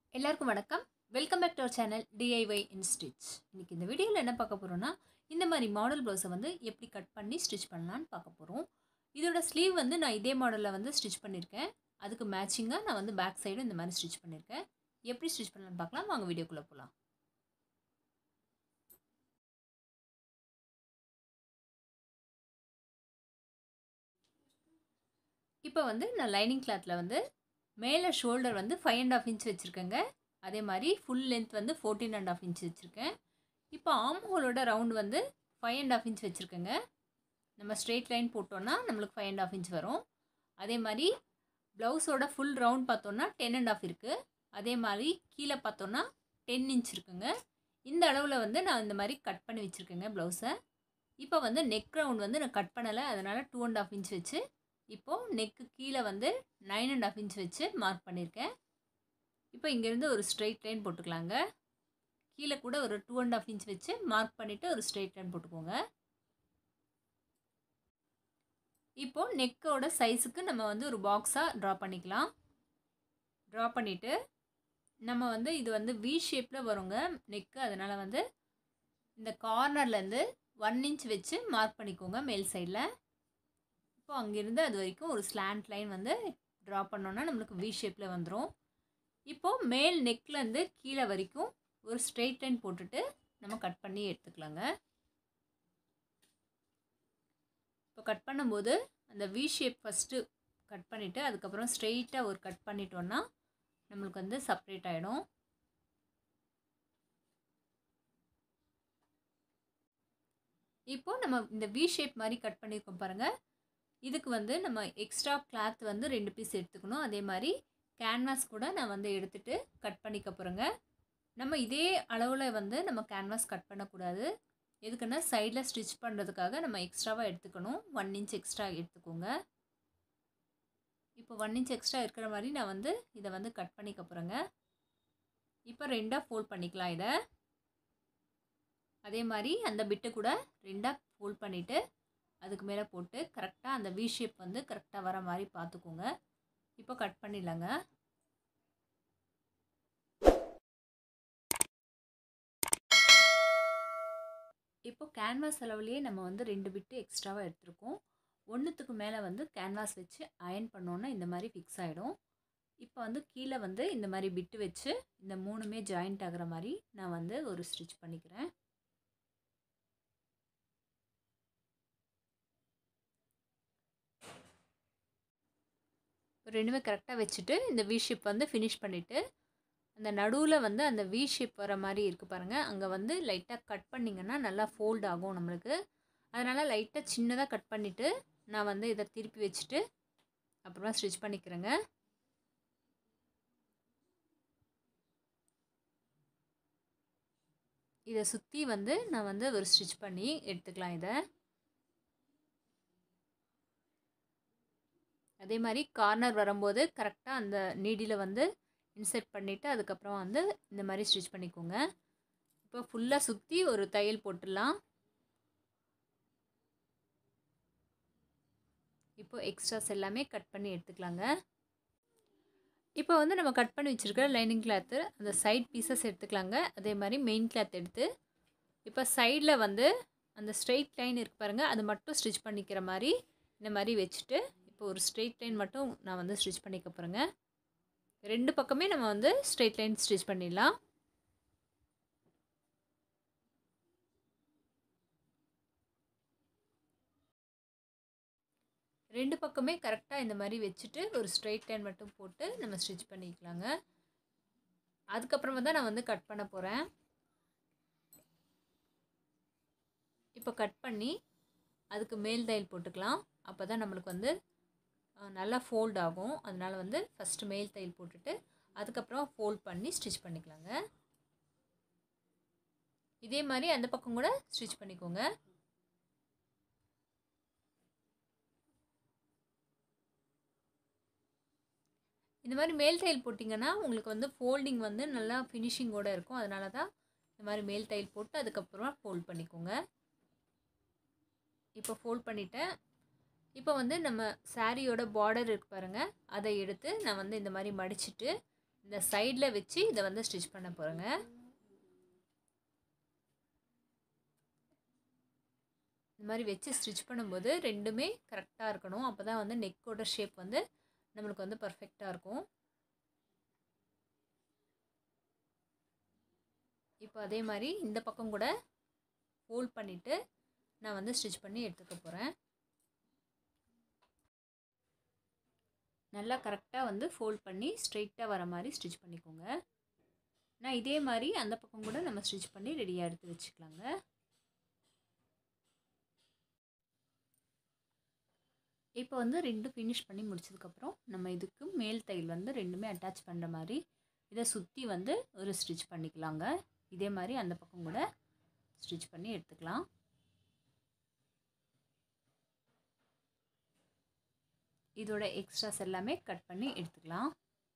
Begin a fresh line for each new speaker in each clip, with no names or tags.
எல்லாருக்கும் வணக்கம் welcome back to our channel DIY in stitch இன்றைக்கி இந்த வீடியோவில் என்ன பார்க்க போகிறோன்னா இந்த மாதிரி மாடல் ப்ளவுஸை வந்து எப்படி கட் பண்ணி ஸ்டிச் பண்ணலான்னு பார்க்க போகிறோம் இதோட ஸ்லீவ் வந்து நான் இதே மாடலில் வந்து ஸ்டிச் பண்ணியிருக்கேன் அதுக்கு மேட்சிங்காக நான் வந்து பேக் சைடும் இந்த மாதிரி ஸ்டிச் பண்ணியிருக்கேன் எப்படி ஸ்டிச் பண்ணலான்னு பார்க்கலாம் வாங்க வீடியோக்குள்ளே போகலாம் இப்போ வந்து நான் லைனிங் கிளாத்தில் வந்து மேலே ஷோல்டர் வந்து ஃபைவ் அண்ட் ஆஃப் இன்ச் வச்சுருக்கேங்க அதே மாதிரி ஃபுல் லென்த் வந்து ஃபோர்டீன் அண்ட் ஆஃப் இன்ச் வச்சுருக்கேன் இப்போ ஆம் ஹோலோட ரவுண்ட் வந்து ஃபைவ் அண்ட் ஆஃப் இன்ச் வச்சுருக்கேங்க நம்ம ஸ்ட்ரெயிட் லைன் போட்டோன்னா நம்மளுக்கு ஃபைவ் அண்ட் ஆஃப் இன்ச் வரும் அதே மாதிரி ப்ளவுஸோட ஃபுல் ரவுண்ட் பார்த்தோன்னா டென் அண்ட் ஆஃப் இருக்குது அதே மாதிரி கீழே பார்த்தோன்னா டென் இன்ச் இருக்குங்க இந்த அளவில் வந்து நான் இந்த மாதிரி கட் பண்ணி வச்சுருக்கேங்க ப்ளவுஸை இப்போ வந்து நெக் ரவுண்ட் வந்து நான் கட் பண்ணலை அதனால் டூ அண்ட் ஆஃப் இன்ச் வச்சு இப்போது நெக்கு கீழே வந்து நைன் அண்ட் ஆஃப் இன்ச் வச்சு மார்க் பண்ணியிருக்கேன் இப்போ இங்கேருந்து ஒரு ஸ்ட்ரெயிட் லைன் போட்டுக்கலாங்க கீழே கூட ஒரு டூ அண்ட் ஆஃப் இன்ச் வச்சு மார்க் பண்ணிவிட்டு ஒரு ஸ்ட்ரெயிட் லைன் போட்டுக்கோங்க இப்போது நெக்கோட சைஸுக்கு நம்ம வந்து ஒரு பாக்ஸாக ட்ரா பண்ணிக்கலாம் ட்ரா பண்ணிவிட்டு நம்ம வந்து இது வந்து வி ஷேப்பில் வருங்க நெக்கு அதனால் வந்து இந்த கார்னர்லேருந்து ஒன் இன்ச் வச்சு மார்க் பண்ணிக்கோங்க மேல் சைடில் இப்போ அங்கேருந்து அது வரைக்கும் ஒரு ஸ்லாண்ட் லைன் வந்து ட்ரா பண்ணோன்னா நம்மளுக்கு வி ஷேப்பில் வந்துடும் இப்போது மேல் நெக்லேருந்து கீழே வரைக்கும் ஒரு ஸ்ட்ரெயிட் லைன் போட்டுட்டு நம்ம கட் பண்ணி எடுத்துக்கலாங்க இப்போ கட் பண்ணும்போது அந்த வி ஷேப் ஃபஸ்ட்டு கட் பண்ணிவிட்டு அதுக்கப்புறம் ஸ்ட்ரெயிட்டாக ஒரு கட் பண்ணிட்டோன்னா நம்மளுக்கு வந்து செப்ரேட் ஆகிடும் இப்போது நம்ம இந்த வி ஷேப் மாதிரி கட் பண்ணியிருக்கோம் பாருங்கள் இதுக்கு வந்து நம்ம எக்ஸ்ட்ரா கிளாத் வந்து ரெண்டு பீஸ் எடுத்துக்கணும் அதே மாதிரி கேன்வாஸ் கூட நான் வந்து எடுத்துகிட்டு கட் பண்ணிக்க போகிறேங்க நம்ம இதே அளவில் வந்து நம்ம கேன்வாஸ் கட் பண்ணக்கூடாது எதுக்குன்னா சைடில் ஸ்டிச் பண்ணுறதுக்காக நம்ம எக்ஸ்ட்ராவாக எடுத்துக்கணும் ஒன் இன்ச் எக்ஸ்ட்ரா எடுத்துக்கோங்க இப்போ ஒன் இன்ச் எக்ஸ்ட்ரா இருக்கிற மாதிரி நான் வந்து இதை வந்து கட் பண்ணிக்க போகிறேங்க இப்போ ரெண்டாக ஃபோல்ட் பண்ணிக்கலாம் இதை அதே மாதிரி அந்த பிட்டு கூட ரெண்டாக ஃபோல்ட் பண்ணிவிட்டு அதுக்கு மேலே போட்டு கரெக்டாக அந்த வி ஷேப் வந்து கரெக்டாக வர மாதிரி பார்த்துக்கோங்க இப்போ கட் பண்ணிடலாங்க இப்போ கேன்வாஸ் அளவுலேயே நம்ம வந்து ரெண்டு பிட்டு எக்ஸ்ட்ராவாக எடுத்திருக்கோம் ஒன்றுத்துக்கு மேலே வந்து கேன்வாஸ் வச்சு அயன் பண்ணோன்னா இந்த மாதிரி ஃபிக்ஸ் ஆகிடும் இப்போ வந்து கீழே வந்து இந்த மாதிரி பிட்டு வச்சு இந்த மூணுமே ஜாயிண்ட் ஆகிற மாதிரி நான் வந்து ஒரு ஸ்டிச் பண்ணிக்கிறேன் ரெண்டுமே கரெக்டாக வச்சுட்டு இந்த வி ஷேப் வந்து ஃபினிஷ் பண்ணிவிட்டு அந்த நடுவில் வந்து அந்த வி ஷேப் வர மாதிரி இருக்குது பாருங்கள் அங்கே வந்து லைட்டாக கட் பண்ணிங்கன்னா நல்லா ஃபோல்ட் ஆகும் நம்மளுக்கு அதனால் லைட்டாக சின்னதாக கட் பண்ணிவிட்டு நான் வந்து இதை திருப்பி வச்சுட்டு அப்புறமா ஸ்டிச் பண்ணிக்கிறேங்க இதை சுற்றி வந்து நான் வந்து ஒரு ஸ்டிச் பண்ணி எடுத்துக்கலாம் இதை அதே மாதிரி கார்னர் வரும்போது கரெக்டாக அந்த நீடியில் வந்து இன்செர்ட் பண்ணிவிட்டு அதுக்கப்புறம் வந்து இந்த மாதிரி ஸ்டிச் பண்ணிக்கோங்க இப்போ ஃபுல்லாக சுற்றி ஒரு தையல் போட்டுடலாம் இப்போ எக்ஸ்ட்ராஸ் எல்லாமே கட் பண்ணி எடுத்துக்கலாங்க இப்போ வந்து நம்ம கட் பண்ணி வச்சுருக்கிற லைனிங் கிளாத்து அந்த சைட் பீசஸ் எடுத்துக்கலாங்க அதே மாதிரி மெயின் கிளாத் எடுத்து இப்போ சைடில் வந்து அந்த ஸ்ட்ரெயிட் லைன் இருக்கு பாருங்கள் அது மட்டும் ஸ்டிச் பண்ணிக்கிற மாதிரி இந்த மாதிரி வச்சுட்டு இப்போ ஒரு ஸ்ட்ரெயிட் லைன் மட்டும் நான் வந்து ஸ்டிச் பண்ணிக்க போகிறேங்க ரெண்டு பக்கமே நம்ம வந்து ஸ்ட்ரெயிட் லைன் ஸ்டிச் பண்ணிடலாம் ரெண்டு பக்கமே கரெக்டாக இந்த மாதிரி வச்சுட்டு ஒரு ஸ்ட்ரெயிட் லைன் மட்டும் போட்டு நம்ம ஸ்டிச் பண்ணிக்கலாங்க அதுக்கப்புறமா தான் நான் வந்து கட் பண்ண போகிறேன் இப்போ கட் பண்ணி அதுக்கு மேல் தையல் போட்டுக்கலாம் அப்போ தான் நம்மளுக்கு வந்து நல்லா ஃபோல்ட் ஆகும் அதனால் வந்து ஃபஸ்ட்டு மேல் தையல் போட்டுட்டு அதுக்கப்புறம் ஃபோல்ட் பண்ணி ஸ்டிச் பண்ணிக்கலாங்க இதே மாதிரி அந்த பக்கம் கூட ஸ்டிச் பண்ணிக்கோங்க இந்த மாதிரி மேல் தையல் போட்டிங்கன்னா உங்களுக்கு வந்து ஃபோல்டிங் வந்து நல்லா ஃபினிஷிங்கோடு இருக்கும் அதனால தான் இந்த மாதிரி மேல் தையல் போட்டு அதுக்கப்புறமா ஃபோல்ட் பண்ணிக்கோங்க இப்போ ஃபோல்ட் பண்ணிவிட்டேன் இப்போ வந்து நம்ம சாரியோட பார்டர் இருக்கு பாருங்கள் அதை எடுத்து நான் வந்து இந்த மாதிரி மடிச்சுட்டு இந்த சைடில் வச்சு இதை வந்து ஸ்டிச் பண்ண போகிறேங்க இந்த மாதிரி வச்சு ஸ்டிச் பண்ணும்போது ரெண்டுமே கரெக்டாக இருக்கணும் அப்போ தான் வந்து நெக்கோட ஷேப் வந்து நம்மளுக்கு வந்து பர்ஃபெக்டாக இருக்கும் இப்போ அதே மாதிரி இந்த பக்கம் கூட ஃபோல்ட் பண்ணிவிட்டு நான் வந்து ஸ்டிச் பண்ணி எடுத்துக்க போகிறேன் நல்லா கரெக்டாக வந்து ஃபோல்ட் பண்ணி ஸ்ட்ரெயிட்டாக வர மாதிரி ஸ்டிச் பண்ணிக்கோங்க நான் இதே மாதிரி அந்த பக்கம் கூட நம்ம ஸ்டிச் பண்ணி ரெடியாக எடுத்து வச்சுக்கலாங்க இப்போ வந்து ரெண்டும் ஃபினிஷ் பண்ணி முடிச்சதுக்கப்புறம் நம்ம இதுக்கு மேல் தையல் வந்து ரெண்டுமே அட்டாச் பண்ணுற மாதிரி இதை சுற்றி வந்து ஒரு ஸ்டிச் பண்ணிக்கலாங்க இதே மாதிரி அந்த பக்கம் கூட ஸ்டிச் பண்ணி எடுத்துக்கலாம் இதோட எக்ஸ்ட்ராஸ் எல்லாமே கட் பண்ணி எடுத்துக்கலாம்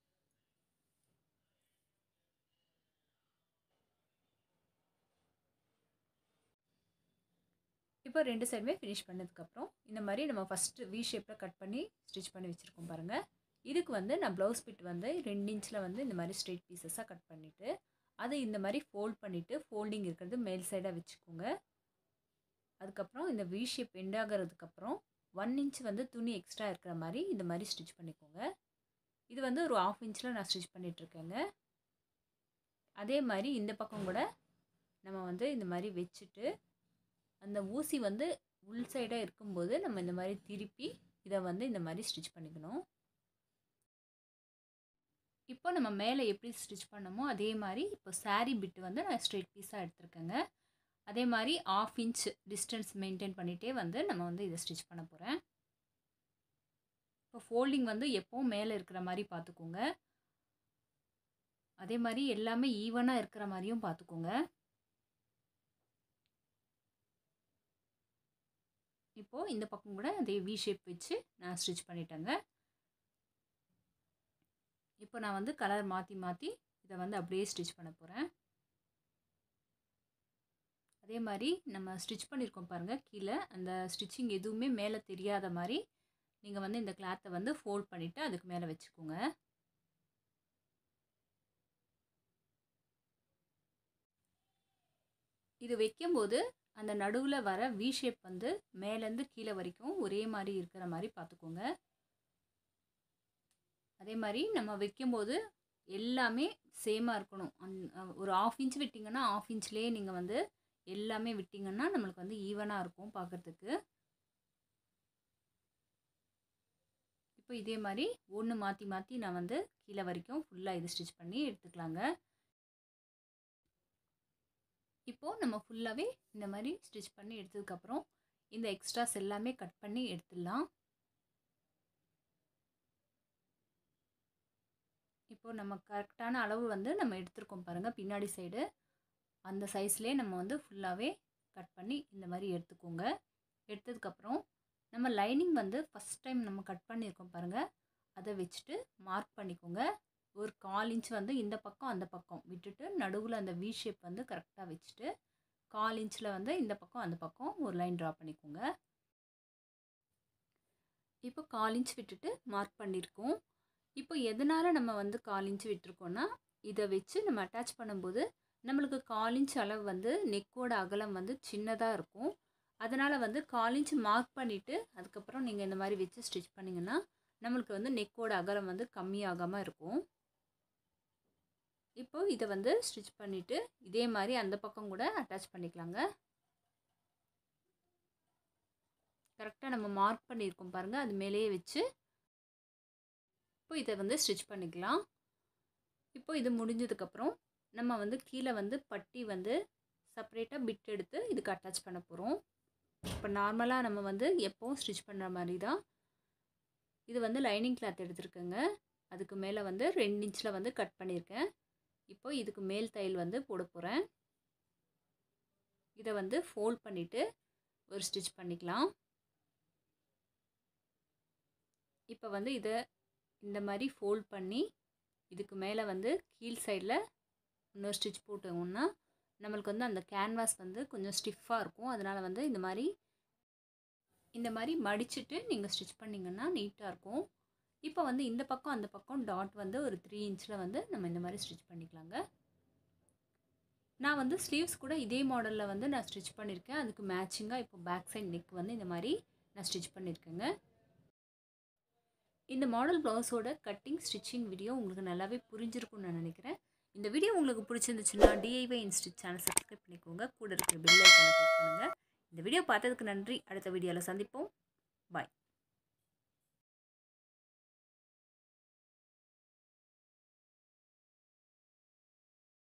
இப்போ ரெண்டு சைடுமே ஃபினிஷ் பண்ணதுக்கப்புறம் இந்த மாதிரி நம்ம ஃபஸ்ட்டு வி ஷேப்பில் கட் பண்ணி ஸ்டிச் பண்ணி வச்சுருக்கோம் பாருங்கள் இதுக்கு வந்து நான் ப்ளவுஸ் பிட் வந்து ரெண்டு இன்ச்சில் வந்து இந்த மாதிரி ஸ்ட்ரெயிட் பீசஸாக கட் பண்ணிவிட்டு அதை இந்த மாதிரி ஃபோல்ட் பண்ணிவிட்டு ஃபோல்டிங் இருக்கிறது மேல் சைடாக வச்சுக்கோங்க அதுக்கப்புறம் இந்த வி ஷேப் எண்ட் ஆகிறதுக்கப்புறம் ஒன் இன்ச் வந்து துணி எக்ஸ்ட்ரா இருக்கிற மாதிரி இந்த மாதிரி ஸ்டிச் பண்ணிக்கோங்க இது வந்து ஒரு ஆஃப் இன்ச்சில் நான் ஸ்டிச் பண்ணிகிட்ருக்கேங்க அதே மாதிரி இந்த பக்கம் கூட நம்ம வந்து இந்த மாதிரி வச்சுட்டு அந்த ஊசி வந்து உள் சைடாக இருக்கும்போது நம்ம இந்த மாதிரி திருப்பி இதை வந்து இந்த மாதிரி ஸ்டிச் பண்ணிக்கணும் இப்போ நம்ம மேலே எப்படி ஸ்டிச் பண்ணமோ அதே மாதிரி இப்போ சாரீ பிட்டு வந்து நான் ஸ்ட்ரெயிட் பீஸாக எடுத்திருக்கேங்க அதே மாதிரி ஆஃப் இன்ச் டிஸ்டன்ஸ் மெயின்டைன் பண்ணிகிட்டே வந்து நம்ம வந்து இதை ஸ்டிச் பண்ண போகிறேன் இப்போ ஃபோல்டிங் வந்து எப்போவும் மேலே இருக்கிற மாதிரி பார்த்துக்கோங்க அதே மாதிரி எல்லாமே ஈவனாக இருக்கிற மாதிரியும் பார்த்துக்கோங்க இப்போது இந்த பக்கம் கூட அதே வி ஷேப் வச்சு நான் ஸ்டிச் பண்ணிட்டேங்க இப்போ நான் வந்து கலர் மாற்றி மாற்றி இதை வந்து அப்படியே ஸ்டிச் பண்ண போகிறேன் அதே மாதிரி நம்ம ஸ்டிச் பண்ணியிருக்கோம் பாருங்கள் கீழே அந்த ஸ்டிச்சிங் எதுவுமே மேலே தெரியாத மாதிரி நீங்கள் வந்து இந்த கிளாத்தை வந்து ஃபோல்ட் பண்ணிவிட்டு அதுக்கு மேலே வச்சுக்கோங்க இது வைக்கும்போது அந்த நடுவில் வர வி ஷேப் வந்து மேலேருந்து கீழே வரைக்கும் ஒரே மாதிரி இருக்கிற மாதிரி பார்த்துக்கோங்க அதே மாதிரி நம்ம வைக்கும்போது எல்லாமே சேமாக இருக்கணும் அந் ஒரு ஆஃப் இன்ச் விட்டிங்கன்னா ஆஃப் இன்ச்லேயே நீங்கள் வந்து எல்லாமே விட்டிங்கன்னா நம்மளுக்கு வந்து ஈவனாக இருக்கும் பார்க்குறதுக்கு இப்போ இதே மாதிரி ஒன்று மாற்றி மாற்றி நான் வந்து கீழே வரைக்கும் ஃபுல்லாக இது ஸ்டிச் பண்ணி எடுத்துக்கலாங்க இப்போது நம்ம ஃபுல்லாகவே இந்த மாதிரி ஸ்டிச் பண்ணி எடுத்ததுக்கப்புறம் இந்த எக்ஸ்ட்ராஸ் எல்லாமே கட் பண்ணி எடுத்துடலாம் இப்போ நம்ம கரெக்டான அளவு வந்து நம்ம எடுத்திருக்கோம் பாருங்கள் பின்னாடி சைடு அந்த சைஸ்லேயே நம்ம வந்து ஃபுல்லாகவே கட் பண்ணி இந்த மாதிரி எடுத்துக்கோங்க எடுத்ததுக்கப்புறம் நம்ம லைனிங் வந்து ஃபஸ்ட் டைம் நம்ம கட் பண்ணியிருக்கோம் பாருங்கள் அதை வச்சுட்டு மார்க் பண்ணிக்கோங்க ஒரு கால் இன்ச் வந்து இந்த பக்கம் அந்த பக்கம் விட்டுட்டு நடுவில் அந்த வி ஷேப் வந்து கரெக்டாக வச்சுட்டு கால் இன்ச்சில் வந்து இந்த பக்கம் அந்த பக்கம் ஒரு லைன் ட்ரா பண்ணிக்கோங்க இப்போ கால் இன்ச் விட்டுட்டு மார்க் பண்ணியிருக்கோம் இப்போ எதனால் நம்ம வந்து கால் இன்ச் விட்டுருக்கோன்னா இதை வச்சு நம்ம அட்டாச் பண்ணும்போது நம்மளுக்கு கால் இன்ச் அளவு வந்து நெக்கோட அகலம் வந்து சின்னதாக இருக்கும் அதனால் வந்து கால் இன்ச் மார்க் பண்ணிவிட்டு அதுக்கப்புறம் நீங்கள் இந்த மாதிரி வச்சு ஸ்டிச் பண்ணிங்கன்னா நம்மளுக்கு வந்து நெக்கோட அகலம் வந்து கம்மியாகாமல் இருக்கும் இப்போ இதை வந்து ஸ்டிச் பண்ணிவிட்டு இதே மாதிரி அந்த பக்கம் கூட அட்டாச் பண்ணிக்கலாங்க கரெக்டாக நம்ம மார்க் பண்ணியிருக்கோம் பாருங்கள் அது மேலேயே வச்சு இப்போ இதை வந்து ஸ்டிச் பண்ணிக்கலாம் இப்போ இது முடிஞ்சதுக்கப்புறம் நம்ம வந்து கீழே வந்து பட்டி வந்து செப்பரேட்டாக பிட் எடுத்து இதுக்கு அட்டாச் பண்ண போகிறோம் இப்போ நார்மலாக நம்ம வந்து எப்போவும் ஸ்டிச் பண்ணுற மாதிரி தான் இது வந்து லைனிங் கிளாத் எடுத்துருக்கேங்க அதுக்கு மேலே வந்து ரெண்டு இன்ச்சில் வந்து கட் பண்ணியிருக்கேன் இப்போ இதுக்கு மேல் தையல் வந்து போட போகிறேன் இதை வந்து ஃபோல்ட் பண்ணிவிட்டு ஒரு ஸ்டிச் பண்ணிக்கலாம் இப்போ வந்து இதை இந்த மாதிரி ஃபோல்ட் பண்ணி இதுக்கு மேலே வந்து கீழ் சைடில் இன்னொரு ஸ்டிச் போட்டோம்னா நம்மளுக்கு வந்து அந்த கேன்வாஸ் வந்து கொஞ்சம் ஸ்டிஃபாக இருக்கும் அதனால் வந்து இந்த மாதிரி இந்த மாதிரி மடிச்சுட்டு நீங்கள் ஸ்டிச் பண்ணிங்கன்னா நீட்டாக இருக்கும் இப்போ வந்து இந்த பக்கம் அந்த பக்கம் டாட் வந்து ஒரு த்ரீ இன்ச்சில் வந்து நம்ம இந்த மாதிரி ஸ்டிச் பண்ணிக்கலாங்க நான் வந்து ஸ்லீவ்ஸ் கூட இதே மாடலில் வந்து நான் ஸ்டிச் பண்ணியிருக்கேன் அதுக்கு மேட்சிங்காக இப்போ பேக் சைட் நெக் வந்து இந்த மாதிரி நான் ஸ்டிச் பண்ணியிருக்கேங்க இந்த மாடல் ப்ளவுஸோட கட்டிங் ஸ்டிச்சிங் வீடியோ உங்களுக்கு நல்லாவே புரிஞ்சிருக்கும்னு நான் நினைக்கிறேன் இந்த வீடியோ உங்களுக்கு பிடிச்சிருந்துச்சுன்னா டிஐவை இன்ஸ்டிச் சேனல் சப்ஸ்கிரைப் பண்ணிக்கோங்க கூட இருக்கிற பெல் ஐக்கானை கிளிக் பண்ணுங்கள் இந்த வீடியோ பார்த்ததுக்கு நன்றி அடுத்த வீடியோவில் சந்திப்போம் பாய்